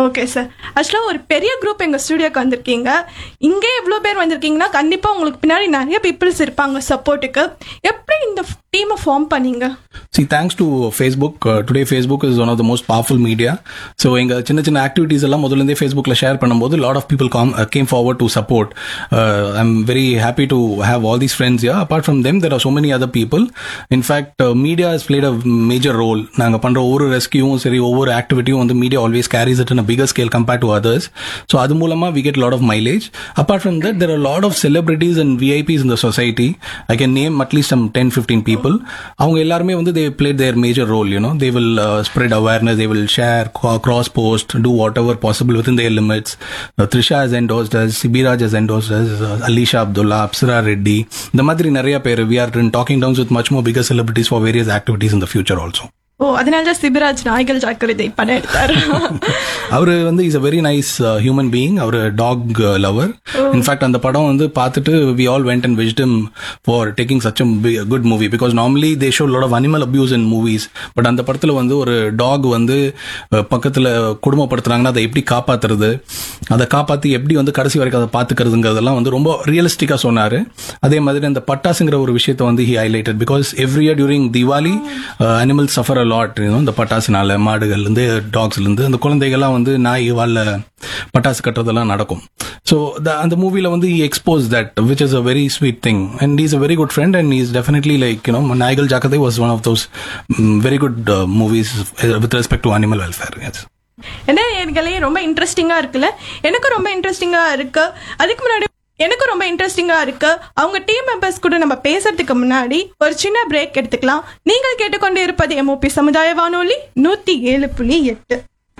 Okay sir ஆக்சுவலாக ஒரு பெரிய குரூப் எங்கள் ஸ்டுடியோக்கு வந்திருக்கீங்க இங்கே இவ்வளோ பேர் வந்திருக்கீங்கன்னா கண்டிப்பாக உங்களுக்கு பின்னாடி நிறைய பீப்புள்ஸ் இருப்பாங்க சப்போர்ட்டுக்கு எப்படி இந்த டீமை ஃபார்ம் பண்ணீங்க See, thanks to Facebook, uh, today Facebook is one of the most powerful media. So, எங்க சின்ன சின்ன ஆக்டிவிட்டீஸ் எல்லாம் முதல்ல இருந்தே Facebookல ஷேர் பண்ணும்போது lot of people come, uh, came forward to support. Uh, I'm very happy to have all these friends here. Apart from them, there are so many other people. In fact, uh, media has played a major role. நாங்க பண்ற ஒவ்வொரு ரெஸ்கியூவும் சரி ஒவ்வொரு ஆக்டிவிட்டியும் வந்து media always carries it in a bigger scale compared to others. So, அது மூலமா we get a lot of mileage. Apart from that, there are a lot of celebrities and VIPs in the society. I can name at least some 10-15 people. அவங்க எல்லாருமே வந்து they played their major role, you know. They will uh, spread awareness, they will share, co- cross post, do whatever possible within their limits. Uh, Trisha has endorsed us, Sibiraj has endorsed us, uh, Alisha Abdullah, Apsara Reddy. இந்த மாதிரி நிறைய பேர் we are in talking terms with much more bigger celebrities for various activities in the future also. ஓ அதனால தான் சிபிராஜ் நாய்கள் ஜாக்கிரதை படம் எடுத்தாரு அவரு வந்து is a very nice human being அவர் டாக் லவர் இன்ஃபேக்ட் அந்த படம் வந்து பார்த்துட்டு we all went and wisdom for taking such good movie because normally they show lot of animal abuse in movies but அந்த படத்துல வந்து ஒரு டாக் வந்து uh, பக்கத்துல குடும்பப்படுத்துறாங்கன்னா அதை எப்படி காப்பாத்துறது அதை காப்பாத்தி எப்படி வந்து கடைசி வரைக்கும் அதை பாத்துக்கிறதுங்கிறதெல்லாம் வந்து ரொம்ப ரியலிஸ்டிக்கா சொன்னாரு அதே மாதிரி அந்த பட்டாசுங்கிற ஒரு விஷயத்தை வந்து he highlighted because every year during Diwali animal suffer a lot இந்த பட்டாசுனால மாடுகள்ல இருந்து டாக்ஸ்ல இருந்து அந்த குழந்தைகள்லாம் வந்து நாய் வால்ல பட்டாசு கட்டுறதெல்லாம் நடக்கும் ஸோ அந்த மூவில வந்து expose that which is a very sweet thing and is a very good friend and is definitely like you know நாய்கள் ஜாக்கதே was one of those very good movies with respect to animal welfare yes என்ன இதுகளே ரொம்ப இன்ட்ரெஸ்டிங்கா இருக்குல்ல எனக்கும் ரொம்ப இன்ட்ரெஸ்டிங்கா இருக்கு அதுக்கு முன்னாடி எனக்கும் ரொம்ப இன்ட்ரெஸ்டிங்கா இருக்கு அவங்க டீம் மெம்பர்ஸ் கூட நம்ம பேசுறதுக்கு முன்னாடி ஒரு சின்ன பிரேக் எடுத்துக்கலாம் நீங்கள் கேட்டுக்கொண்டு இருப்பது எம்ஓபி சமுதாய வானொலி நூத்தி ஏழு புள்ளி எட்டு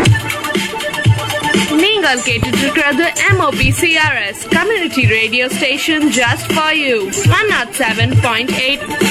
நீங்கள் கேட்டுட்டு இருக்கிறது MOP CRS Community Radio Station just for you 107.8